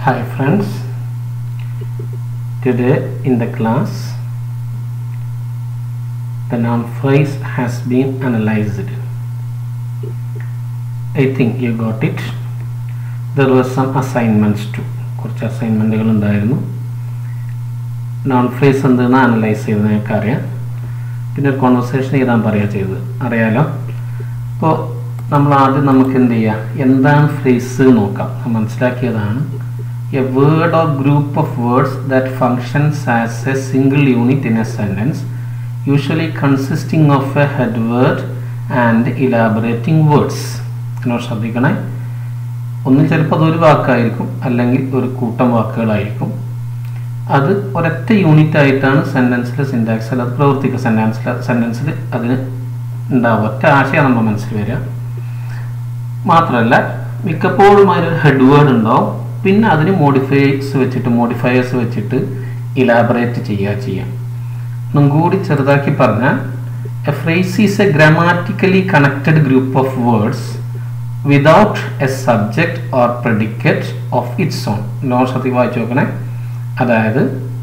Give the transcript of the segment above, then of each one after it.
Hi friends, today in the class the noun phrase has been analyzed. I think you got it. There were some assignments too. കുറച്ച് അസൈൻമെൻറ്റുകൾ ഉണ്ടായിരുന്നു non phrase എന്തെന്ന് analyse ചെയ്ത് നിങ്ങൾക്ക് അറിയാം പിന്നെ ഒരു conversation എഴുതാൻ പറയുക ചെയ്തത് അറിയാലോ അപ്പോൾ നമ്മൾ ആദ്യം നമുക്ക് എന്ത് ചെയ്യാം എന്താണ് ഫ്രേസ് നോക്കാം അത് മനസ്സിലാക്കിയതാണ് a word or group of words that functions as a single unit in a sentence usually consisting of a head word and elaborating words എന്നോട് ശ്രദ്ധിക്കണേ ഒന്ന് ചിലപ്പോൾ അതൊരു വാക്കായിരിക്കും അല്ലെങ്കിൽ ഒരു കൂട്ടം വാക്കുകളായിരിക്കും അത് ഒരൊറ്റ യൂണിറ്റ് ആയിട്ടാണ് സെൻറ്റൻസിൽ സിൻറ്റാക്സിൽ അത് പ്രവർത്തിക്കുക സെൻറ്റൻസിൽ സെൻറ്റൻസിൽ അതിന് ഉണ്ടാവുക ഒറ്റ ആശയം നമ്മുടെ മനസ്സിൽ വരിക മാത്രമല്ല മിക്കപ്പോഴും അതിനൊരു ഹെഡ് വേർഡ് ഉണ്ടാവും പിന്നെ അതിന് മോഡിഫൈസ് വെച്ചിട്ട് മോഡിഫയേഴ്സ് വെച്ചിട്ട് ഇലാബറേറ്റ് ചെയ്യുക ചെയ്യാം ഒന്നും കൂടി ചെറുതാക്കി പറഞ്ഞാൽ a phrase is a grammatically connected group of words without a subject or predicate of its own നോ ശ്രദ്ധി വായിച്ചു നോക്കണേ അതായത്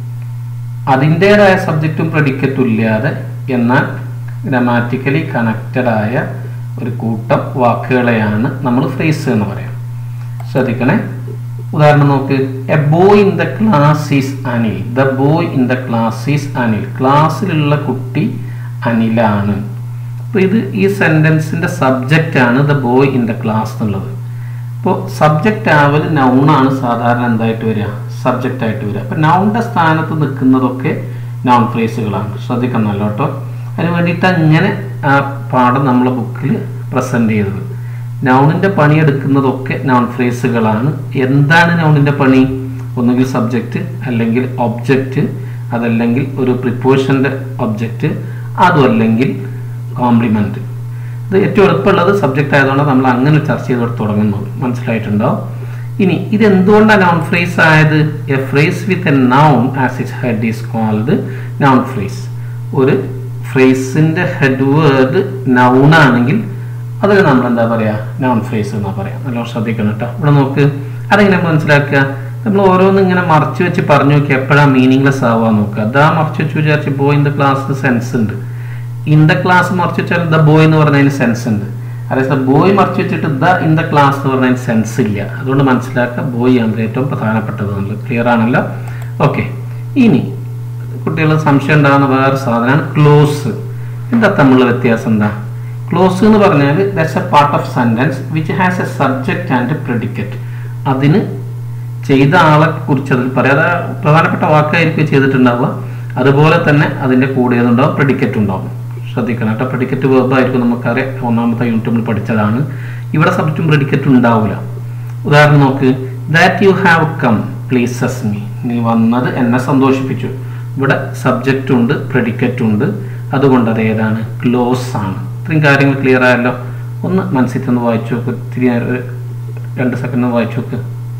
അതിൻ്റേതായ സബ്ജക്റ്റും പ്രെഡിക്കറ്റും ഇല്ലാതെ എന്നാൽ ഗ്രാമാറ്റിക്കലി കണക്റ്റഡ് ആയ ഒരു കൂട്ടം വാക്കുകളെയാണ് നമ്മൾ ഫ്രേസ് എന്ന് പറയാം ശ്രദ്ധിക്കണേ ഉദാഹരണം നോക്ക് a boy in the class is Anil the boy in the class is Anil ക്ലാസ്സിലുള്ള കുട്ടി അനിലാണ് അപ്പോൾ ഇത് ഈ സെൻറ്റൻസിൻ്റെ സബ്ജക്റ്റ് ആണ് the boy in the class എന്നുള്ളത് ഇപ്പോൾ സബ്ജക്റ്റ് ആവൽ നൗണാണ് സാധാരണ എന്തായിട്ട് വരിക സബ്ജക്റ്റ് ആയിട്ട് വരിക അപ്പോൾ നൗണിൻ്റെ സ്ഥാനത്ത് നിൽക്കുന്നതൊക്കെ നൗൺ ഫ്രേസുകളാണ് ശ്രദ്ധിക്കണമല്ലോ കേട്ടോ അതിന് വേണ്ടിയിട്ട് അങ്ങനെ ആ പാഠം നമ്മളെ ബുക്കിൽ പ്രസൻറ്റ് ചെയ്തത് നൗണിൻ്റെ പണിയെടുക്കുന്നതൊക്കെ നൗൺ ഫ്രേസുകളാണ് എന്താണ് നൗണിൻ്റെ പണി ഒന്നുകിൽ സബ്ജക്റ്റ് അല്ലെങ്കിൽ ഒബ്ജക്റ്റ് അതല്ലെങ്കിൽ ഒരു പ്രിപ്പോഷൻ്റെ ഒബ്ജക്റ്റ് അതും അല്ലെങ്കിൽ കോംപ്ലിമെൻറ്റ് ഇത് ഏറ്റവും എളുപ്പമുള്ളത് സബ്ജക്റ്റ് ആയതുകൊണ്ട് നമ്മൾ അങ്ങനെ ചർച്ച ചെയ്ത് തുടങ്ങുന്നത് മനസ്സിലായിട്ടുണ്ടാവും ഇനി ഇത് എന്തുകൊണ്ടാണ് നൗൺ ഫ്രേസ് ആയത് a phrase with a noun as it head is called noun phrase ഒരു ഫ്രേസിൻ്റെ ഹെഡ് വേർഡ് നൗൺ ആണെങ്കിൽ അതിൽ നമ്മൾ എന്താ പറയുക നൗൺ ഫ്രേസ് എന്നാ പറയാം നല്ലോണം ശ്രദ്ധിക്കണം കേട്ടോ ഇവിടെ നോക്ക് അതെങ്ങനെ മനസ്സിലാക്കുക നമ്മൾ ഓരോന്നും ഇങ്ങനെ മറച്ചു വെച്ച് പറഞ്ഞു നോക്കി എപ്പോഴാണ് മീനിങ്ലെസ് ആവാൻ നോക്കുക അതാ മറച്ചു വെച്ച് വിചാരിച്ച് ബോയ് ഇൻ ദ ക്ലാസ്സിന് സെൻസ് ഉണ്ട് ഇൻ ദ ക്ലാസ് മറച്ചു വെച്ചാൽ ദ ബോയ് എന്ന് പറഞ്ഞതിന് സെൻസ് ഉണ്ട് അതേസമയം ബോയ് മറച്ചു വെച്ചിട്ട് ദ ഇൻ ദ ക്ലാസ് എന്ന് പറഞ്ഞതിന് സെൻസ് ഇല്ല അതുകൊണ്ട് മനസ്സിലാക്കുക ബോയ് ആണ് ഏറ്റവും പ്രധാനപ്പെട്ടത് എന്നുള്ളത് ക്ലിയർ ആണല്ലോ ഓക്കെ ഇനി കുട്ടികൾ സംശയം ഉണ്ടാകുന്ന വേറെ സാധനമാണ് ക്ലോസ് എന്താ തമ്മിലുള്ള വ്യത്യാസം എന്താ ക്ലോസ് എന്ന് പറഞ്ഞാൽ that's a part of sentence which has a subject and predicate അതിന് ചെയ്ത ആളെ കുറിച്ച് അതിൽ പറയാതെ പ്രധാനപ്പെട്ട വാക്കായിരിക്കും ചെയ്തിട്ടുണ്ടാവുക അതുപോലെ തന്നെ അതിൻ്റെ കൂടെ ഏതുണ്ടാവും പ്രെഡിക്കറ്റ് ഉണ്ടാവും ശ്രദ്ധിക്കണം കേട്ടോ പ്രെഡിക്കറ്റ് വെർബായിരിക്കും നമുക്കറിയാം ഒന്നാമത്തെ യൂണിറ്റ് നമ്മൾ പഠിച്ചതാണ് ഇവിടെ സബ്ജക്റ്റും പ്രെഡിക്കറ്റും ഉണ്ടാവില്ല ഉദാഹരണം നോക്ക് that you have come pleases me നീ വന്നത് എന്നെ സന്തോഷിപ്പിച്ചു ഇവിടെ സബ്ജക്റ്റ് ഉണ്ട് പ്രെഡിക്കറ്റ് ഉണ്ട് അതുകൊണ്ട് അത് ഏതാണ് ക്ലോസ് ആണ് ഇത്രയും കാര്യങ്ങൾ ക്ലിയർ ആയല്ലോ ഒന്ന് മനസ്സിൽ തന്നെ വായിച്ചു നോക്ക് ഇത്തിരി നേരം ഒരു രണ്ട് സെക്കൻഡ് വായിച്ചു നോക്ക്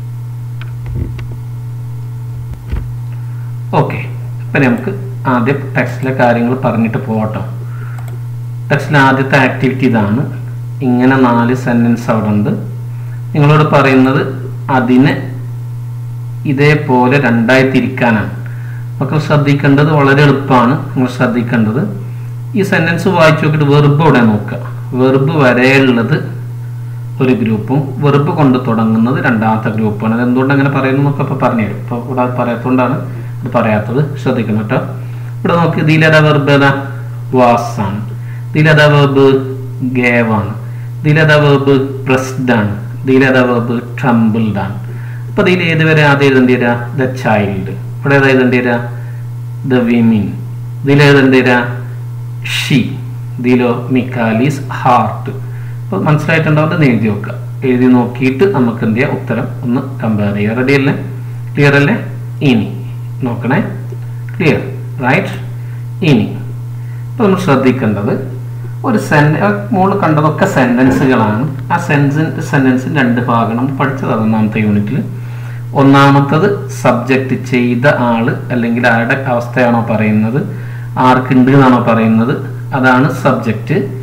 ഓക്കെ ഇപ്പം നമുക്ക് ആദ്യം ടെക്സ്റ്റിലെ കാര്യങ്ങൾ പറഞ്ഞിട്ട് പോകട്ടോ ടെക്സ്റ്റിലെ ആദ്യത്തെ ആക്ടിവിറ്റി ഇതാണ് ഇങ്ങനെ നാല് സെൻറ്റൻസ് അവിടെ ഉണ്ട് നിങ്ങളോട് പറയുന്നത് അതിനെ ഇതേപോലെ രണ്ടായി തിരിക്കാനാണ് മക്കൾ ശ്രദ്ധിക്കേണ്ടത് വളരെ എളുപ്പമാണ് നിങ്ങൾ ശ്രദ്ധിക്കേണ്ടത് ഈ സെൻറ്റൻസ് വായിച്ചു നോക്കിയിട്ട് വെറുബ് ഇവിടെ നോക്കുക വെറുബ് വരെയുള്ളത് ഒരു ഗ്രൂപ്പും വെറുബ് കൊണ്ട് തുടങ്ങുന്നത് രണ്ടാമത്തെ ഗ്രൂപ്പാണ് അത് എന്തുകൊണ്ട് അങ്ങനെ പറയുന്നു എന്നൊക്കെ ഇപ്പോൾ പറഞ്ഞുതരും ഇപ്പോൾ ഇവിടെ അത് പറയാത്തതുകൊണ്ടാണ് അത് പറയാത്തത് ശ്രദ്ധിക്കണം കേട്ടോ ഇവിടെ നോക്കി ഇതിലേതാ വെർബ് ഏതാ വാസ് ആണ് ഇതിലേതാ വെർബ് ഗേവ് ആണ് ഇതിലേതാ വെർബ് പ്രസ്ഡ് ആണ് ഇതിലേതാ വെർബ് ട്രംബിൾഡ് ആണ് അപ്പോൾ ഇതിൽ ഏത് വരെ ആദ്യം എഴുതേണ്ടി വരിക ദ ചൈൽഡ് ഇവിടെ ഏതാ എഴുതേണ്ടി വരിക ദ വിമിൻ ഇതിൽ എഴുതേണ്ടി വരിക ഷി ഇതിലോ മിക്കാലീസ് ഹാർട്ട് അപ്പോൾ മനസ്സിലായിട്ടുണ്ടാവും എഴുതി നോക്കുക എഴുതി നോക്കിയിട്ട് നമുക്ക് എന്ത് ചെയ്യാം ഉത്തരം ഒന്ന് കമ്പയർ ചെയ്യുക റെഡി അല്ലേ ക്ലിയർ അല്ലേ ഇനി നോക്കണേ ക്ലിയർ റൈറ്റ് ഇനി ഇപ്പോൾ നമ്മൾ ശ്രദ്ധിക്കേണ്ടത് ഒരു സെൻ മോള് കണ്ടതൊക്കെ സെൻറ്റൻസുകളാണ് ആ സെൻസൻ സെൻറ്റൻസിന് രണ്ട് ഭാഗം നമ്മൾ പഠിച്ചത് ഒന്നാമത്തെ യൂണിറ്റിൽ ഒന്നാമത്തത് സബ്ജക്റ്റ് ചെയ്ത ആള് അല്ലെങ്കിൽ ആരുടെ അവസ്ഥയാണോ പറയുന്നത് ആർക്കുണ്ട് എന്നാണോ പറയുന്നത് അതാണ് സബ്ജക്റ്റ്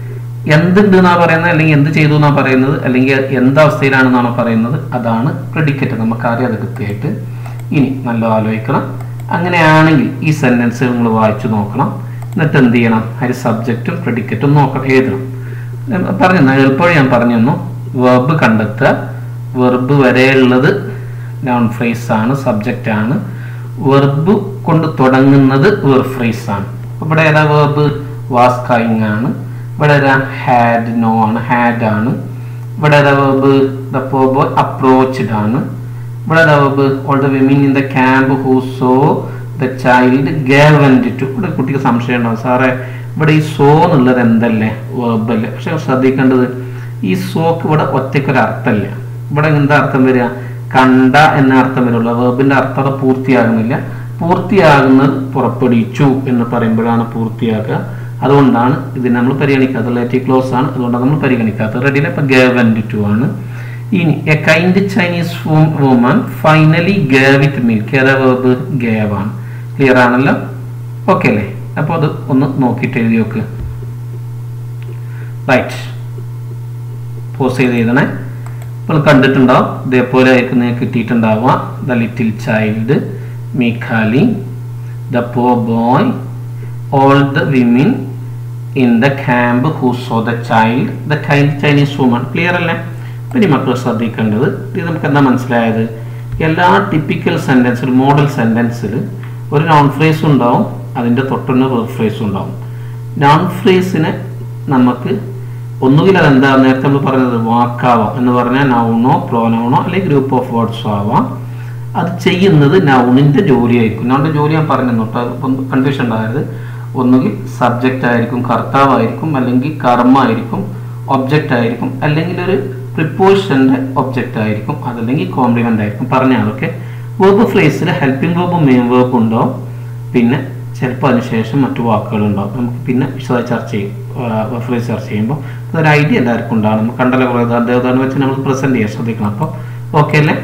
എന്തുണ്ട് എന്നാ പറയുന്നത് അല്ലെങ്കിൽ എന്ത് ചെയ്തു എന്നാ പറയുന്നത് അല്ലെങ്കിൽ എന്തവസ്ഥയിലാണെന്നാണ് പറയുന്നത് അതാണ് പ്രെഡിക്കറ്റ് നമുക്കറിയാം അത് കൃത്യമായിട്ട് ഇനി നല്ല ആലോചിക്കണം അങ്ങനെയാണെങ്കിൽ ഈ സെന്റൻസ് നിങ്ങൾ വായിച്ചു നോക്കണം എന്നിട്ട് എന്ത് ചെയ്യണം അതിന് സബ്ജക്റ്റും പ്രെഡിക്കറ്റും നോക്കണം എഴുതണം ഞാൻ പറഞ്ഞു എളുപ്പവഴി ഞാൻ പറഞ്ഞു തന്നു വെർബ് കണ്ടെത്തുക വെർബ് വരെയുള്ളത് നോൺ ഫ്രേസ് ആണ് സബ്ജക്റ്റ് ആണ് വെർബ് കൊണ്ട് തുടങ്ങുന്നത് വെർ ഫ്രേസ് ആണ് ഇവിടെ ഏതാ വെർബ് വാസ് കൈങ് ആണ് ഇവിടെ ഏതാ ഹാഡ് നോ ആണ് ഹാഡ് ആണ് ഇവിടെ ഏതാ വെർബ് ദ പോബോ അപ്രോച്ച്ഡ് ആണ് ഇവിടെ ഏതാ verb all the women in the camp who saw the child gave vent to ഇവിടെ കുട്ടിക്ക് സംശയം ഉണ്ടാവും സാറേ ഇവിടെ ഈ സോ എന്നുള്ളത് എന്തല്ലേ വെർബ് അല്ലേ പക്ഷെ ശ്രദ്ധിക്കേണ്ടത് ഈ സോക്ക് ഇവിടെ ഒറ്റയ്ക്കൊരു അർത്ഥമല്ല ഇവിടെ എന്താ അർത്ഥം വരിക കണ്ട എന്ന അർത്ഥം വരുള്ള വേർബിന്റെ അർത്ഥം അവിടെ പൂർത്തിയാകുന്നില്ല പൂർത്തിയാകുന്നത് പുറപ്പെടുവിച്ചു എന്ന് പറയുമ്പോഴാണ് പൂർത്തിയാക്കുക അതുകൊണ്ടാണ് ഇതിനെ നമ്മൾ പരിഗണിക്കാത്തത് റിലേറ്റീവ് ക്ലോസ് ആണ് അതുകൊണ്ടാണ് നമ്മൾ പരിഗണിക്കാത്തത് റെഡിയിലെ ഇപ്പൊ ഗവൻഡ് ടു ആണ് ഇനി a kind Chinese woman finally gave with milk ഏതാ വേർബ് ഗേവ് ആണ് ക്ലിയർ ആണല്ലോ ഓക്കെ അല്ലേ അപ്പോൾ അത് ഒന്ന് നോക്കിയിട്ട് എഴുതി നോക്ക് റൈറ്റ് പോസ് ചെയ്ത് എഴുതണേ ഇപ്പോൾ കണ്ടിട്ടുണ്ടാവും ഇതേപോലെ ആയിരിക്കും നിങ്ങൾക്ക് കിട്ടിയിട്ടുണ്ടാവുക ദ ലിറ്റിൽ ചൈൽഡ് മീഖാലി the poor boy all the women in the camp who saw the child the kind Chinese woman clear അല്ലേ പിന്നെ മക്കൾ ശ്രദ്ധിക്കേണ്ടത് ഇത് നമുക്ക് എന്താ മനസ്സിലായത് എല്ലാ ടിപ്പിക്കൽ സെൻറ്റൻസിൽ മോഡൽ സെൻറ്റൻസിൽ ഒരു നോൺ ഫ്രേസ് ഉണ്ടാവും അതിൻ്റെ തൊട്ടുള്ള വെർബ് ഫ്രേസും ഉണ്ടാവും നോൺ ഫ്രേസിനെ നമുക്ക് ഒന്നുകിൽ അതെന്താ നേരത്തെ നമ്മൾ പറഞ്ഞത് വാക്കാവാം എന്ന് പറഞ്ഞാൽ നൗണോ പ്രോനൗണോ അല്ലെങ്കിൽ ഗ്രൂപ്പ് ഓഫ് വേർഡ്സോ ആവാം അത് ചെയ്യുന്നത് നൗണിന്റെ ജോലിയായിരിക്കും നൗണിന്റെ ജോലി ഞാൻ പറഞ്ഞു കേട്ടോ കൺഫ്യൂഷൻ ഉണ്ടാകരുത് ഒന്നുകിൽ സബ്ജക്റ്റ് ആയിരിക്കും കർത്താവായിരിക്കും അല്ലെങ്കിൽ കർമ്മമായിരിക്കും ഒബ്ജക്റ്റ് ആയിരിക്കും അല്ലെങ്കിൽ ഒരു പ്രിപ്പോഷന്റെ ഒബ്ജക്റ്റ് ആയിരിക്കും അതല്ലെങ്കിൽ കോംപ്ലിമെന്റ് ആയിരിക്കും പറഞ്ഞാൽ ഓക്കെ വേർബ് ഫ്രേസിൽ ഹെൽപ്പിംഗ് വേർബും മെയിൻ വേർബും ഉണ്ടാവും പിന്നെ ചിലപ്പോൾ അതിനുശേഷം മറ്റു വാക്കുകൾ ഉണ്ടാവും നമുക്ക് പിന്നെ വിശദമായി ചർച്ച ചെയ്യും ഫ്രേസ് ചർച്ച ചെയ്യുമ്പോൾ അതൊരു ഐഡിയ എല്ലാവർക്കും ഉണ്ടാവും നമുക്ക് കണ്ടല്ലോ കുറേ അദ്ദേഹം വെച്ച് നമ്മൾ പ്രസന്റ് ചെയ്യാൻ ശ്രദ്ധിക്കണം അപ്പോൾ ഓക്കെ അല്ലേ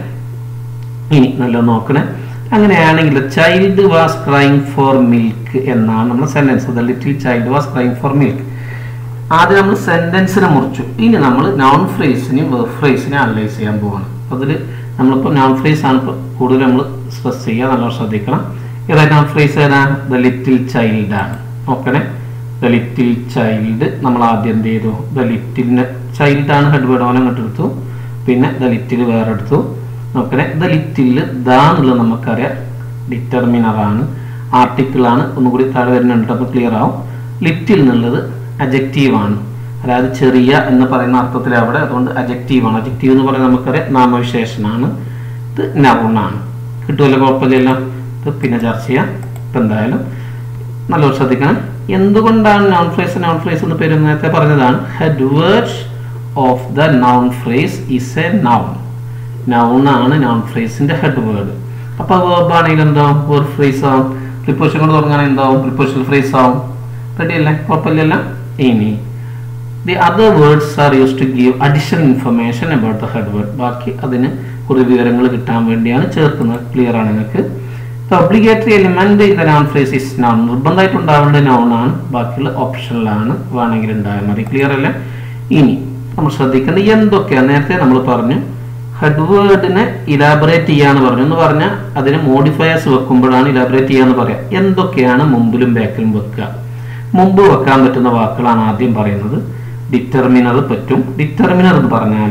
ഇനി നല്ല നോക്കണേ അങ്ങനെയാണെങ്കിൽ child was crying for milk എന്നാണ് നമ്മുടെ sentence the little child was crying for milk ആദ്യം നമ്മൾ സെന്റൻസിനെ മുറിച്ചു ഇനി നമ്മൾ നോൺ ഫ്രേസിനെയും വെർ ഫ്രേസിനെയും അനലൈസ് ചെയ്യാൻ പോവാണ് അപ്പോൾ അതിൽ നമ്മളിപ്പോൾ നോൺ ഫ്രേസ് ആണ് ഇപ്പോൾ കൂടുതൽ നമ്മൾ സ്ട്രെസ് ചെയ്യുക നല്ല ശ്രദ്ധിക്കണം ഏതാ നോൺ ഫ്രേസ് ഏതാ ദ ലിറ്റിൽ ചൈൽഡ് ആണ് നോക്കണേ ദ ലിറ്റിൽ ചൈൽഡ് നമ്മൾ ആദ്യം എന്ത് ചെയ്തു ദ ലിറ്റിലിന് ചൈൽഡ് ആണ് ഹെഡ് വേർഡ് ഓനെ അങ്ങോട്ട് എടുത്തു പിന്നെ ദ ലിറ്റിൽ വേറെ എടുത്തു നോക്കണേ ദ ലിറ്റിൽ ദ എന്നുള്ളത് നമുക്കറിയാം ഡിറ്റർമിനർ ആണ് ആർട്ടിക്കിൾ ആണ് ഒന്നുകൂടി താഴെ വരുന്നുണ്ട് അപ്പോൾ ക്ലിയർ ആവും ലിറ്റിൽ എന്നുള്ളത് അജക്റ്റീവ് ആണ് അതായത് ചെറിയ എന്ന് പറയുന്ന അർത്ഥത്തിൽ അവിടെ അതുകൊണ്ട് അജക്റ്റീവ് ആണ് അജക്റ്റീവ് എന്ന് പറയുന്നത് നമുക്കറിയാം നാമവിശേഷനാണ് ഇത് നൗണാണ് കിട്ടുമല്ലോ കുഴപ്പമില്ലല്ലോ ഇത് പിന്നെ ചർച്ച ചെയ്യാം ഇപ്പം എന്തായാലും നല്ലോണം ശ്രദ്ധിക്കണം എന്തുകൊണ്ടാണ് നോൺ ഫ്രേസ് നോൺ ഫ്രേസ് എന്ന് പേര് നേരത്തെ പറഞ്ഞതാണ് head word of the noun phrase is a noun noun ആണ് നോൺ ഫ്രേസിന്റെ ഹെഡ് വേർഡ് അപ്പൊ വേർബ് ആണെങ്കിൽ എന്താവും വേർഡ് ഫ്രേസ് ആവും പ്രിപ്പോഷൻ കൊണ്ട് തുടങ്ങാൻ എന്താവും പ്രിപ്പോഷണൽ ഫ്രേസ് ആവും റെഡി അല്ലേ കുഴപ്പമില്ലല്ലോ ഇനി the other words are use to give additional information about the head word ബാക്കി അതിന് കുറേ വിവരങ്ങൾ കിട്ടാൻ വേണ്ടിയാണ് ചേർക്കുന്നത് ക്ലിയർ ആണ് നിങ്ങൾക്ക് obligatory element in the noun phrase is noun നിർബന്ധമായിട്ട് ഉണ്ടാവേണ്ട നൗൺ ആണ് ബാക്കിയുള്ള ഓപ്ഷനിലാണ് വേണമെങ്കിൽ ഉണ്ടായാൽ മതി ക്ലിയർ അല്ലേ ഇനി നമ്മൾ ശ്രദ്ധിക്കേണ്ടത് എന്തൊക്കെയാണ് നേരത്തെ നമ്മൾ പറഞ്ഞു ഹെഡ് വേർഡിനെ ഇലാബറേറ്റ് ചെയ്യാന്ന് പറഞ്ഞു എന്ന് പറഞ്ഞാൽ അതിന് മോഡിഫയേഴ്സ് വെക്കുമ്പോഴാണ് ഇലാബറേറ്റ് ചെയ്യാന്ന് പറയാം എന്തൊക്കെയാണ് മുമ്പിലും ബാക്കിലും വെക്കുക മുമ്പ് വെക്കാൻ പറ്റുന്ന വാക്കുകളാണ് ആദ്യം പറയുന്നത് ഡിറ്റർമിനർ പറ്റും ഡിറ്റർമിനർ എന്ന് പറഞ്ഞാൽ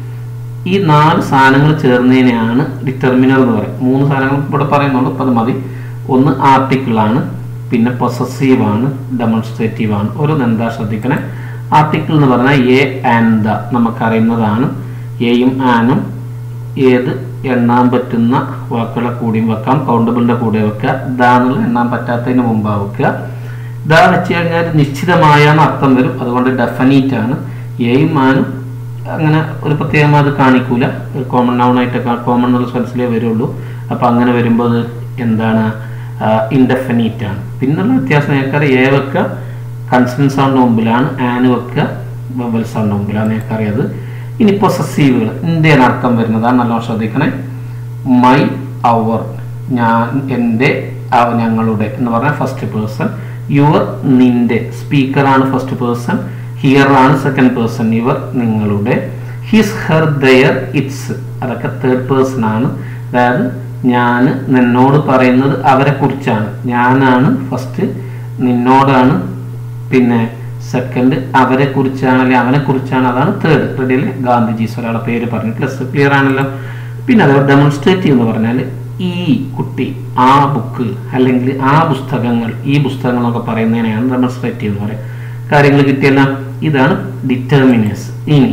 ഈ നാല് സാധനങ്ങൾ ചേർന്നതിനെയാണ് ഡിറ്റർമിനർ എന്ന് പറയും മൂന്ന് സാധനങ്ങൾ ഇവിടെ പറയുന്നുള്ളൂ അപ്പം അത് മതി ഒന്ന് ആർട്ടിക്കിൾ ആണ് പിന്നെ പൊസസീവ് ആണ് ഡെമോൺസ്ട്രേറ്റീവ് ആണ് ഓരോന്ന് എന്താ ശ്രദ്ധിക്കണേ ആർട്ടിക്കിൾ എന്ന് പറഞ്ഞാൽ എ ആൻഡ് ദ നമുക്കറിയുന്നതാണ് എയും ആനും ഏത് എണ്ണാൻ പറ്റുന്ന വാക്കുകളെ കൂടിയും വെക്കാം കൗണ്ടബിളിന്റെ കൂടെ വെക്കുക ദ എന്നുള്ള എണ്ണാൻ പറ്റാത്തതിന് മുമ്പാ വെക്കുക ദ വെച്ച് കഴിഞ്ഞാൽ നിശ്ചിതമായ അർത്ഥം വരും അതുകൊണ്ട് ഡെഫനീറ്റ് ആണ് എയും ആനും അങ്ങനെ ഒരു പ്രത്യേകം അത് കാണിക്കൂല കോമൺ നൗൺ ആയിട്ട് കോമൺ എന്നുള്ള സെൻസിലേ വരുള്ളൂ അപ്പൊ അങ്ങനെ വരുമ്പോൾ അത് എന്താണ് ഇൻഡെഫിനീറ്റ് ആണ് പിന്നുള്ള വ്യത്യാസം ഞങ്ങൾക്കറിയാം എ വെക്കുക കൺസൺ സൗണ്ട് മുമ്പിലാണ് ആന് വെക്കുക ബബൽ സൗണ്ട് മുമ്പിലാണ് ഞങ്ങൾക്കറിയാത് ഇനി പൊസസീവുകൾ ഇന്ത്യൻ അർത്ഥം വരുന്നതാണ് നല്ലോണം ശ്രദ്ധിക്കണേ മൈ അവർ ഞാൻ എൻ്റെ അവ ഞങ്ങളുടെ എന്ന് പറഞ്ഞാൽ ഫസ്റ്റ് പേഴ്സൺ യുവർ നിന്റെ സ്പീക്കറാണ് ഫസ്റ്റ് പേഴ്സൺ ഹിയർ ആണ് സെക്കൻഡ് പേഴ്സൺ ഇവർ നിങ്ങളുടെ ഹിസ് ഹെർ ദയർ ഇറ്റ്സ് അതൊക്കെ തേർഡ് പേഴ്സൺ ആണ് അതായത് ഞാൻ നിന്നോട് പറയുന്നത് അവരെ കുറിച്ചാണ് ഞാനാണ് ഫസ്റ്റ് നിന്നോടാണ് പിന്നെ സെക്കൻഡ് അവരെ കുറിച്ചാണ് അല്ലെങ്കിൽ അവനെ കുറിച്ചാണ് അതാണ് തേർഡ് റെഡിയിൽ ഗാന്ധിജീസ് ഒരാളെ പേര് പറഞ്ഞു പ്ലസ് ക്ലിയർ ആണല്ലോ പിന്നെ അത് ഡെമോൺസ്ട്രേറ്റ് എന്ന് പറഞ്ഞാൽ ഈ കുട്ടി ആ ബുക്ക് അല്ലെങ്കിൽ ആ പുസ്തകങ്ങൾ ഈ പുസ്തകങ്ങൾ എന്നൊക്കെ പറയുന്നതിനെയാണ് ഡെമോൺസ്ട്രേറ്റ് എന്ന് പറയാം കാര്യങ്ങൾ കിട്ടിയല്ല ഇതാണ് ഡിറ്റർമിനേഴ്സ് ഇനി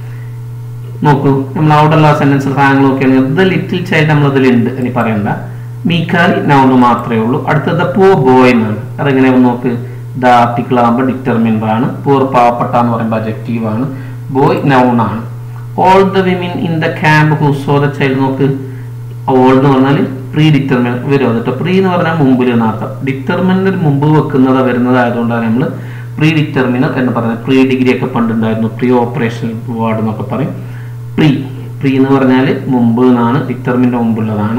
നോക്കൂ നമ്മൾ അവിടെയുള്ള സെന്റൻസ് സാധനങ്ങൾ നോക്കുകയാണെങ്കിൽ ദ ലിറ്റിൽ ചൈൽഡ് നമ്മൾ ഇതിലുണ്ട് ഇനി പറയണ്ട മീക്കാലി നൗണ് മാത്രമേ ഉള്ളൂ അടുത്തത് പോ ബോയ് എന്നാണ് അതെങ്ങനെ നോക്ക് ദ ആർട്ടിക്കിൾ ആകുമ്പോൾ ഡിറ്റർമിനർ ആണ് പൂർ പാവപ്പെട്ട എന്ന് പറയുമ്പോൾ അജക്റ്റീവ് ആണ് ബോയ് നൗൺ ആണ് all the women in the camp who saw the child നോക്ക് ഓൾ എന്ന് പറഞ്ഞാൽ പ്രീ ഡിറ്റർമിൻ വരും കേട്ടോ പ്രീ എന്ന് പറഞ്ഞാൽ മുമ്പിൽ എന്നർത്ഥം ഡിറ്റർമിനർ മുമ്പ് വെക്കുന്നത് വരുന്നതായതുകൊണ്ടാണ് നമ്മൾ പ്രീ ഡിറ്റർമിനർ എന്ന് പറയുന്നത് പ്രീ ഡിഗ്രി ഒക്കെ പണ്ടുണ്ടായിരുന്നു പ്രീ ഓപ്പറേഷൻ വാർഡ് എന്നൊക്കെ പറയും പ്രീ പ്രീ എന്ന് പറഞ്ഞാൽ മുമ്പ് എന്നാണ് ഡിറ്റർമിൻ്റെ മുമ്പുള്ളതാണ്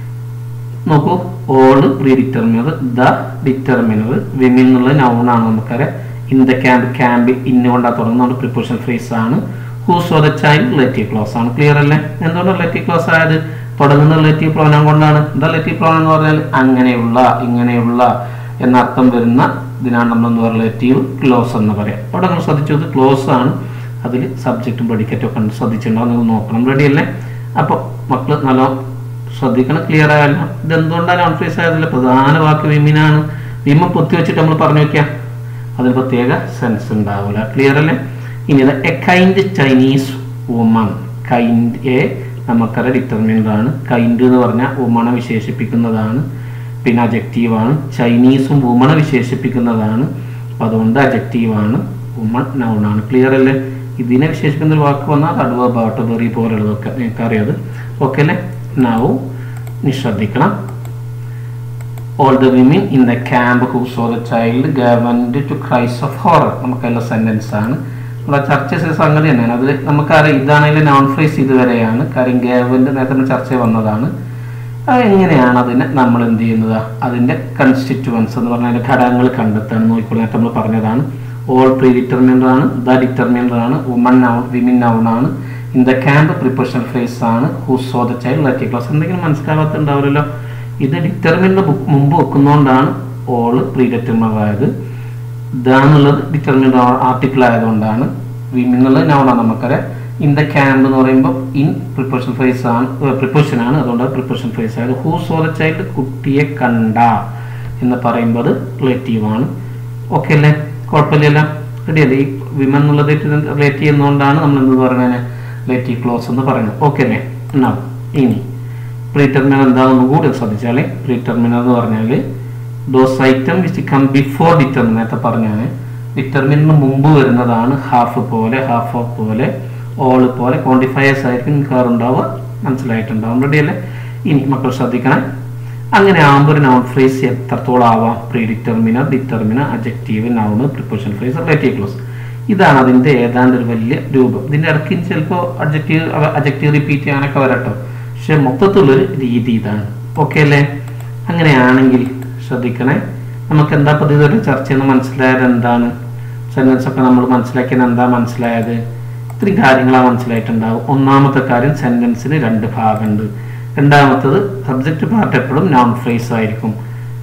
നോക്കൂ all pre predeterminer the determiner women എന്നുള്ള നൗണാണ് നമുക്കറിയാം ഇൻ ദ ക്യാമ്പ് ക്യാമ്പ് ഇന്നുകൊണ്ടാണ് തുടങ്ങുന്നത് പ്രിപ്പോഷൻ ഫ്രേസ് ആണ് whose or the child relative clause ആണ് ക്ലിയർ അല്ലേ എന്തുകൊണ്ട് റിലേറ്റീവ് ക്ലോസ് ആയത് തുടങ്ങുന്ന റിലേറ്റീവ് പ്രോനം കൊണ്ടാണ് എന്താ റിലേറ്റീവ് പ്രോനം എന്ന് പറഞ്ഞാൽ അങ്ങനെയുള്ള ഇങ്ങനെയുള്ള എന്നർത്ഥം വരുന്ന ഇതിനാണ് നമ്മൾ എന്താ റിലേറ്റീവ് ക്ലോസ് എന്ന് പറയാം അവിടെ നമ്മൾ ശ്രദ്ധിച്ചത് ക്ലോസ് ആണ് അതിൽ സബ്ജക്റ്റും പ്രഡിക്കറ്റും ഒക്കെ ഉണ്ട് ശ്രദ്ധിച്ചിട്ടുണ്ടാവും നിങ്ങൾ നോക്കണം റെഡി അല്ലേ അപ്പോൾ മക്കൾ നല്ല ശ്രദ്ധിക്കണം ക്ലിയർ ആയല്ല ഇതെന്തുകൊണ്ടാണ് നോൺ ഫേസ് ആയതില്ല പ്രധാന വാക്ക് വിമിനാണ് വിമ പൊത്തി വെച്ചിട്ട് നമ്മൾ പറഞ്ഞു നോക്കിയാൽ അതിന് പ്രത്യേക സെൻസ് ഉണ്ടാവില്ല ക്ലിയർ അല്ലേ ഇനി a kind Chinese woman kind a നമുക്കറിയാം ഡിറ്റർമിനഡ് ആണ് കൈൻഡ് എന്ന് പറഞ്ഞാൽ വുമണെ വിശേഷിപ്പിക്കുന്നതാണ് പിന്നെ അജക്റ്റീവ് ആണ് ചൈനീസും വുമണെ വിശേഷിപ്പിക്കുന്നതാണ് അപ്പം അതുകൊണ്ട് അജക്റ്റീവ് ആണ് വുമൺ നൗൺ ആണ് ക്ലിയർ അല്ലേ ഇതിനെ വിശേഷിപ്പിക്കുന്ന ഒരു വാക്ക് വന്നാൽ അഡ്വ ബാട്ട് ബെറി പോലുള്ളതൊക്കെ നിങ്ങൾക്ക് അറിയാത് ഓക്കെ അല്ലേ നൗ നീ ശ്രദ്ധിക്കണം all the women in the camp who saw the child gave vent to cries of horror നമുക്കുള്ള സെന്റൻസ് ആണ് നമ്മുടെ ചർച്ച ചെയ്ത സംഗതി തന്നെയാണ് അതിൽ നമുക്കറിയാം ഇതാണെങ്കിൽ നോൺ ഫ്രേസ് ഇതുവരെയാണ് കാര്യം ഗവൺമെന്റ് നേരത്തെ നമ്മൾ ചർച്ച വന്നതാണ് അത് എങ്ങനെയാണ് അതിനെ നമ്മൾ എന്ത് ചെയ്യുന്നത് അതിന്റെ കൺസ്റ്റിറ്റ്യുവൻസ് എന്ന് പറഞ്ഞാൽ അതിന്റെ ഘടകങ്ങൾ കണ്ടെത്താൻ നോക്കിക്കോളൂ നേരത്തെ നമ്മൾ പറഞ്ഞതാണ് ഓൾ പ്രീ ഡിറ്റർമിനർ ആണ് ദ ഡിറ്റർമിനർ ആണ് വുമൺ നൗൺ വിമിൻ നൗൺ ആണ് in the camp preposition phrase ആണ് who saw the child relative clause എന്തെങ്കിലും മനസ്സിലാവാത്തുണ്ടാവില്ലല്ലോ ഇത് ഡിറ്റർമിനർ മുമ്പ് വെക്കുന്നതുകൊണ്ടാണ് ഓൾ പ്രീ ഡിറ്റർമിനർ ആയത് ഇതാന്നുള്ളത് ഡിറ്റർമിനർ ആർട്ടിക്കിൾ ആയതുകൊണ്ടാണ് വിമിൻ എന്നുള്ളത് നൗണാണ് നമുക്കറിയാം ഇൻ ദ ക്യാമ്പ് എന്ന് പറയുമ്പോൾ ഇൻ പ്രിപ്പറേഷൻ ഫ്രേസ് ആണ് പ്രിപ്പറേഷൻ ആണ് അതുകൊണ്ട് പ്രിപ്പറേഷൻ ഫ്രേസ് ആയത് ഹൂ സോ ദ ചൈൽഡ് കുട്ടിയെ കണ്ട എന്ന് പറയുമ്പോൾ റിലേറ്റീവ് ആണ് ഓക്കെ അല്ലേ കുഴപ്പമില്ലല്ലോ റെഡി അല്ലേ ഈ വിമൻ എന്നുള്ളത് റിലേറ്റ് ചെയ്യുന്നതുകൊണ്ടാണ് നമ്മൾ എന്ത് പറയുന്നത് റിലേറ്റീവ് ക്ലോസ് എന്ന് പറയുന്നത് ഓക്കെ അല്ലേ എന്നാ ഇനി പ്രീ ടെർമിനൽ എന്താണെന്ന് കൂടി ശ്രദ്ധിച്ചാൽ പ്രീ ടെർമിനൽ എന്ന് പറഞ്ഞാൽ those item which come before determiner നേരത്തെ പറഞ്ഞാണ് ഡിറ്റർമിനു മുമ്പ് വരുന്നതാണ് ഹാഫ് പോലെ ഹാഫ് ഓഫ് പോലെ ഓൾ പോലെ ക്വാണ്ടിഫയേഴ്സ് ആയിരിക്കും മിക്കവാറുണ്ടാവുക മനസ്സിലായിട്ടുണ്ടാവും റെഡി അല്ലേ ഇനി മക്കൾ ശ്രദ്ധിക്കണം അങ്ങനെ ആകുമ്പോൾ ഒരു നൗൺ ഫ്രേസ് എത്രത്തോളം ആവാം predeterminer determiner adjective noun preposition phrase relative clause ഇതാണ് അതിൻ്റെ ഏതാണ്ട് ഒരു വലിയ രൂപം ഇതിൻ്റെ ഇടയ്ക്ക് ചിലപ്പോൾ അജക്റ്റീവ് അജക്റ്റീവ് റിപ്പീറ്റ് ചെയ്യാനൊക്കെ വരട്ടോ പക്ഷെ മൊത്തത്തിലുള്ളൊരു രീതി ഇതാണ് ഓക്കെ അല്ലേ അങ്ങനെയാണെങ്കിൽ ശ്രദ്ധിക്കണേ നമുക്ക് എന്താ പദ്ധതി ഇതുവരെ ചർച്ച ചെയ്യുന്ന മനസ്സിലായത് എന്താണ് സെൻറ്റൻസ് ഒക്കെ നമ്മൾ മനസ്സിലാക്കിയത് എന്താ മനസ്സിലായത് ഇത്രയും കാര്യങ്ങളാണ് മനസ്സിലായിട്ടുണ്ടാവും ഒന്നാമത്തെ കാര്യം സെൻറ്റൻസിന് രണ്ട് ഭാഗമുണ്ട് രണ്ടാമത്തത് സബ്ജക്റ്റ് പാർട്ട് എപ്പോഴും നോൺ ഫ്രേസ് ആയിരിക്കും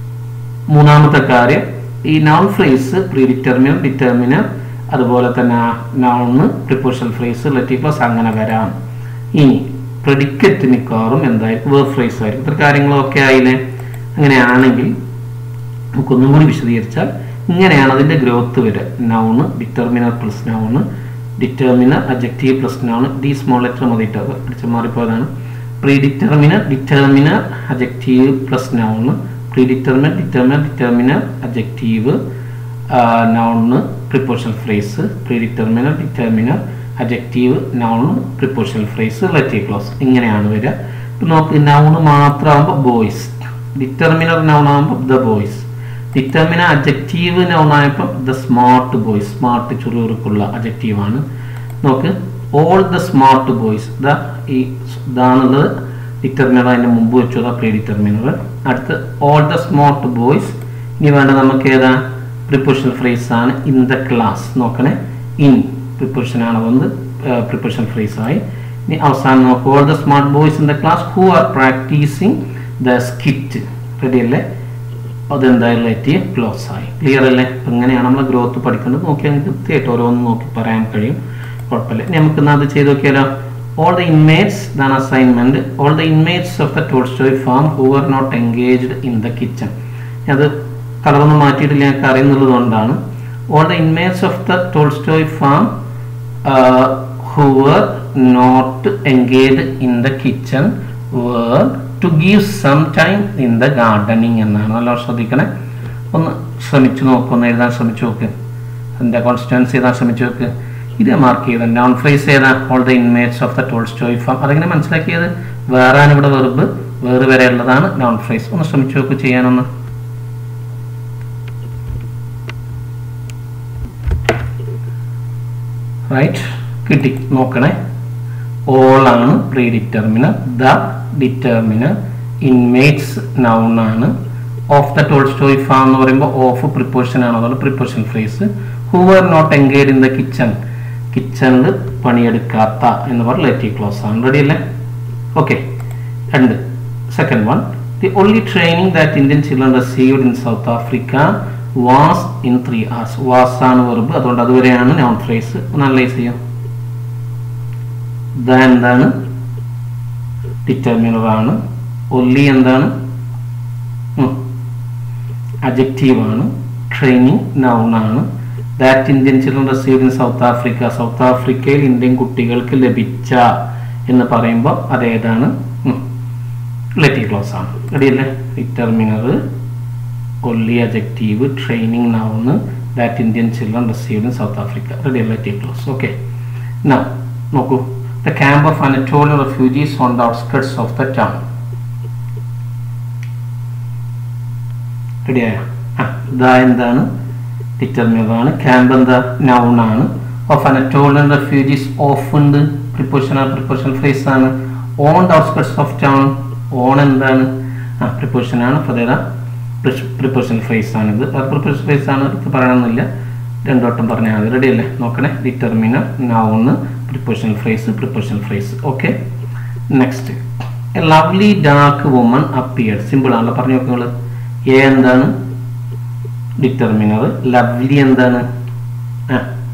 മൂന്നാമത്തെ കാര്യം ഈ noun phrase predeterminer determiner അതുപോലെ തന്നെ noun preposition phrase relative plus അങ്ങനെ വരാം ഇനി പ്രെഡിക്കറ്റ് മിക്കവാറും എന്തായിരിക്കും വേർ ഫ്രേസ് ആയിരിക്കും ഇത്ര കാര്യങ്ങളൊക്കെ ആയില്ലേ അങ്ങനെയാണെങ്കിൽ നമുക്കൊന്നും കൂടി വിശദീകരിച്ചാൽ ഇങ്ങനെയാണ് അതിൻ്റെ ഗ്രോത്ത് വരിക noun determiner plus noun determiner adjective plus noun D small letter മതിയിട്ട് അടിച്ച് മാറിപ്പോയതാണ് predeterminer determiner adjective plus noun predeterminer determiner determiner adjective noun preposition phrase predeterminer determiner adjective noun prepositional phrase relative clause ഇങ്ങനെയാണ് വരിക ഇപ്പം നോക്ക് noun മാത്രമാകുമ്പോൾ boys determiner noun ആകുമ്പോൾ the boys determiner adjective noun ആയപ്പോൾ the smart boys smart ചുറുചുറുക്കുള്ള അജക്റ്റീവാണ് നോക്ക് all the smart boys the ഈ ഇതാണുള്ളത് ഡിറ്റർമിനർ അതിൻ്റെ മുമ്പ് വെച്ചത് പ്രീ ഡിറ്റർമിനർ അടുത്ത് ഓൾ ദ സ്മാർട്ട് ബോയ്സ് ഇനി വേണ്ട നമുക്ക് ഏതാ പ്രിപ്പോഷണൽ ഫ്രേസ് ആണ് ഇൻ ദ ക്ലാസ് നോക്കണേ ഇൻ പ്രിപ്പറേഷൻ ആണ് വന്ന് പ്രിപ്പറേഷൻ ഫ്രേസ് ആയി ഇനി അവസാനം നോക്കൂ all the smart boys in the class who are practising the skit ready അല്ലേ അതെന്തായാലും എത്തിയ ക്ലോസ് ആയി ക്ലിയർ അല്ലേ അപ്പം ഇങ്ങനെയാണ് നമ്മൾ ഗ്രോത്ത് പഠിക്കുന്നത് നോക്കിയാൽ നമുക്ക് കൃത്യമായിട്ട് ഓരോന്ന് നോക്കി പറയാൻ കഴിയും കുഴപ്പമില്ല ഇനി നമുക്ക് ഇന്ന് അത് ചെയ്ത് നോക്കിയാലോ all the inmates then assignment all the inmates of the Tolstoy farm who are not engaged in the kitchen അത് കളറൊന്നും മാറ്റിയിട്ടില്ല ഞങ്ങൾക്ക് അറിയുന്നുള്ളത് കൊണ്ടാണ് all the inmates of the Tolstoy farm who are not engaged in the kitchen were to give some time in the gardening എന്നാണ് നല്ല ശ്രദ്ധിക്കണേ ഒന്ന് ശ്രമിച്ചു നോക്കുക ഒന്ന് എഴുതാൻ ശ്രമിച്ചു നോക്ക് എൻ്റെ കോൺസ്റ്റിറ്റ്യൻസി എഴുതാൻ ശ്രമിച്ചു നോക്ക് ഇത് മാർക്ക് ചെയ്ത നോൺ ഫ്രേസ് ഏതാ all the inmates of the Tolstoy farm അതെങ്ങനെ മനസ്സിലാക്കിയത് വേറാണ് ഇവിടെ വെറുബ് വേറെ വരെ ഉള്ളതാണ് നോൺ ഫ്രേസ് ഒന്ന് ശ്രമിച്ചു നോക്ക് ചെയ്യാനൊന്ന് റൈറ്റ് കിട്ടി നോക്കണേ ഓൾ ആണ് predeterminer the determiner inmates noun ആണ് ഓഫ് ദ ടോൾസ്റ്റോയ് ഫാം എന്ന് പറയുമ്പോൾ ഓഫ് പ്രിപ്പോഷൻ ആണ് അതുകൊണ്ട് preposition phrase who are not engage in the kitchen കിച്ചണിൽ പണിയെടുക്കാത്ത എന്ന് പറഞ്ഞ ലെറ്റി ക്ലോസ് ആണ് റെഡി അല്ലേ ഓക്കെ രണ്ട് second one the only training that Indian children received in south Africa was in three hours was ആണ് വെറുബ് അതുകൊണ്ട് അതുവരെയാണ് നോൺ ഫ്രേസ് ഒന്ന് അനലൈസ് ചെയ്യാം ദ എന്താണ് ഡിറ്റർമിനർ ആണ് ഒല്ലി എന്താണ് അജക്റ്റീവ് ആണ് ട്രെയിനിങ് നൗൺ ആണ് that Indian children received in south Africa south ആഫ്രിക്കയിൽ ഇന്ത്യൻ കുട്ടികൾക്ക് ലഭിച്ച എന്ന് പറയുമ്പോൾ അതേതാണ് ലെറ്റി ക്ലോസ് ആണ് റെഡിയല്ലേ ഡിറ്റർമിനർ ഒല്ലി adjective training noun that Indian children received in south Africa ready ലെറ്റി ക്ലോസ് ഓക്കെ നൗ നോക്കൂ the camp of Anatolian refugees on the outskirts of the town റെഡിയായ ആ ഇതാ എന്താണ് ഡിറ്റർമിനർ ആണ് ക്യാമ്പ് എന്താ നൗൺ ആണ് ഓഫ് അനറ്റോളിയൻ റെഫ്യൂജീസ് ഓഫ് ഉണ്ട് പ്രിപ്പോഷൻ ആണ് പ്രിപ്പോഷൻ ഫ്രേസ് ആണ് on the outskirts of town on എന്താണ് ആ പ്രിപ്പോഷൻ ആണ് അപ്പോൾ അതേതാ പ്രിപ്പോഷൻ ഫ്രേസ് ആണിത് പ്രിപ്പോഷൻ ഫ്രേസ് ആണ് ഇത് പറയണമെന്നില്ല രണ്ടോട്ടം പറഞ്ഞാൽ മതി റെഡി അല്ലേ നോക്കണേ determiner noun preposition phrase preposition phrase okay next a lovely dark woman appeared simple ആണല്ലോ പറഞ്ഞു നോക്കുക എ എന്താണ് ഡിറ്റർമിനർ ലവ്ലി എന്താണ് ആ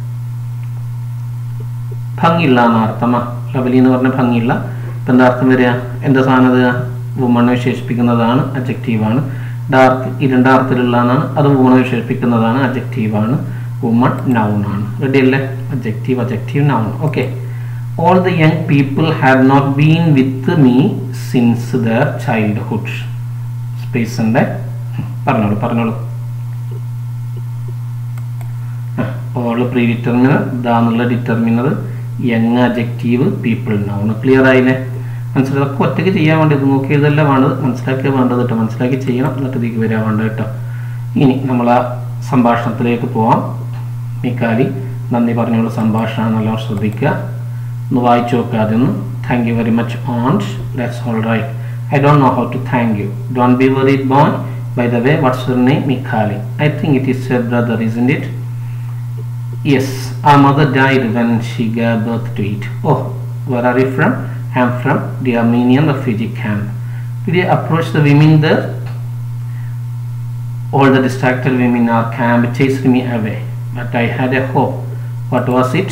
ഭംഗിയുള്ള എന്ന അർത്ഥമാ ലവലി എന്ന് പറഞ്ഞ ഭംഗിയുള്ള ഇപ്പം എന്താ അർത്ഥം വരിക എന്താ സാധനം ഇത് വുമണെ വിശേഷിപ്പിക്കുന്നതാണ് അജക്റ്റീവാണ് ഡാർക്ക് ഇരുണ്ട അർത്ഥത്തിലുള്ള എന്നാണ് അത് വുമണെ വിശേഷിപ്പിക്കുന്നതാണ് അജക്റ്റീവാണ് വുമൺ നൗൺ ആണ് റെഡി അല്ലേ adjective adjective noun okay all the young people have not been with me since their childhood സ്പേസിൻ്റെ പറഞ്ഞോളൂ പറഞ്ഞോളൂ ഓൾ പ്രീ ഡിറ്റർമിനർ ദാന്നുള്ള determiner young adjective people noun clear ആയില്ലേ മനസ്സിലാക്കി ഒറ്റയ്ക്ക് ചെയ്യാൻ വേണ്ടി ഇത് നോക്കി ഇതല്ല വേണ്ടത് മനസ്സിലാക്കിയ വേണ്ടത് കേട്ടോ മനസ്സിലാക്കി ചെയ്യണം എന്നിട്ട് ഇതിലേക്ക് വരാൻ വേണ്ട കേട്ടോ ഇനി നമ്മൾ ആ സംഭാഷണത്തിലേക്ക് പോവാം മിക്കാലി നന്ദി പറഞ്ഞുള്ള സംഭാഷണം നല്ലോണം ശ്രദ്ധിക്കുക ഒന്ന് വായിച്ചു നോക്കുക അതൊന്ന് താങ്ക് യു വെരി മച്ച് ഓൺസ് that's all right I don't know how to thank you don't be worried boy by the way what's your name Mikhali I think it is a brother is it Yes, our mother died when she gave birth to it. Oh, where are you from? I am from the Armenian refugee camp. Did you approach the women there? All the distracted women in our camp chased me away, but I had a hope. What was it?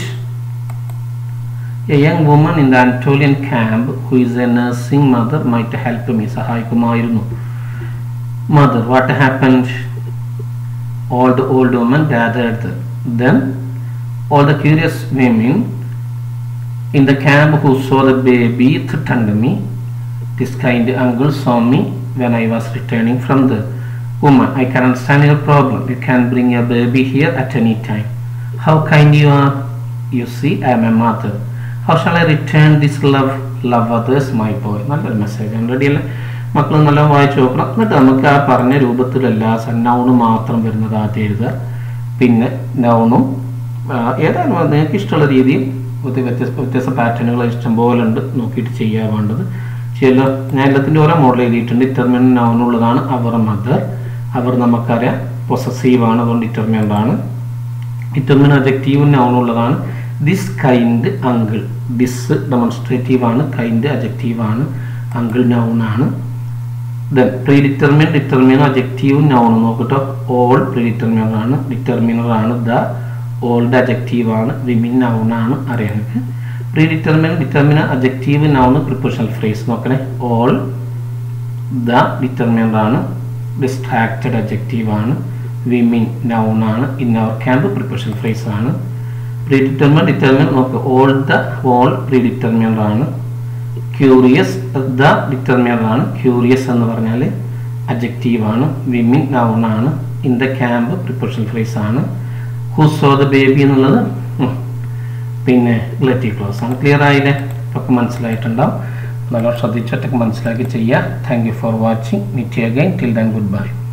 A young woman in the Anatolian camp who is a nursing mother might help me. സഹായിക്കുമായിരുന്നു Mother, what happened? All the old women gathered there. Then all the curious women in the camp who saw the baby threatened me. This kind uncle saw me when I was returning from the woman. I can understand your problem. You can bring your baby here at any time. How kind you are. You see, I am a mother. How shall I return this love? Love others, my boy. നല്ലൊരു message ആണ് ready അല്ലേ മക്കൾ നല്ല വായിച്ചു നോക്കണം എന്നിട്ട് നമുക്ക് ആ പറഞ്ഞ രൂപത്തിലല്ല സന്നൗണ് മാത്രം വരുന്നത് ആദ്യം എഴുതുക പിന്നെ നൗണും ഏതായാലും നിങ്ങൾക്ക് ഇഷ്ടമുള്ള രീതിയിൽ വ്യത്യസ്ത വ്യത്യസ്ത പാറ്റേണുകൾ ഇഷ്ടംപോലെ ഉണ്ട് നോക്കിയിട്ട് ചെയ്യാൻ വേണ്ടത് ചില ഞാൻ എല്ലാത്തിൻ്റെ ഓരോ മോഡൽ എഴുതിയിട്ടുണ്ട് ഡിറ്റർമിനൻ നൗണുള്ളതാണ് അവർ മദർ അവർ നമുക്കറിയാം പൊസസീവ് ആണ് അതുകൊണ്ട് ഡിറ്റർമിനൻ്റ് ആണ് ഡിറ്റർമിൻ അജക്റ്റീവ് നൗൺ ഉള്ളതാണ് this kind uncle this demonstrative ആണ് കൈൻഡ് അജക്റ്റീവ് ആണ് അങ്കിൾ നൗൺ ആണ് then pre determine determiner adjective noun നോക്കട്ടോ ഓൾ പ്രീ ഡിറ്റർമിനർ ആണ് ഡിറ്റർമിനർ ആണ് ദ ഓൾഡ് അജക്റ്റീവ് ആണ് വിമിൻ നൗൺ ആണ് അറിയാനൊക്കെ pre determine determiner adjective noun prepositional phrase നോക്കണേ ഓൾ ദ ഡിറ്റർമിനർ ആണ് ഡിസ്ട്രാക്റ്റഡ് അജക്റ്റീവ് ആണ് വിമിൻ നൗൺ ആണ് in our camp prepositional phrase ആണ് പ്രീ ഡിറ്റർമിൻ ഡിറ്റർമിൻ നോക്ക് all the all pre determiner ആണ് ക്യൂറിയസ് ദ ഡിറ്റർമിനർ ആണ് ക്യൂറിയസ് എന്ന് പറഞ്ഞാൽ അജക്റ്റീവ് ആണ് വിമിൻ നൗൺ ആണ് in the camp prepositional phrase ആണ് ഹു സോ ദ ബേബി എന്നുള്ളത് ഉം, പിന്നെ റിലേറ്റീവ് ക്ലോസ് ആണ് ക്ലിയർ ആയില്ലേ ഒക്കെ മനസ്സിലായിട്ടുണ്ടാവും നല്ലോണം ശ്രദ്ധിച്ചിട്ടൊക്കെ മനസ്സിലാക്കി ചെയ്യുക thank you for watching meet again till then good bye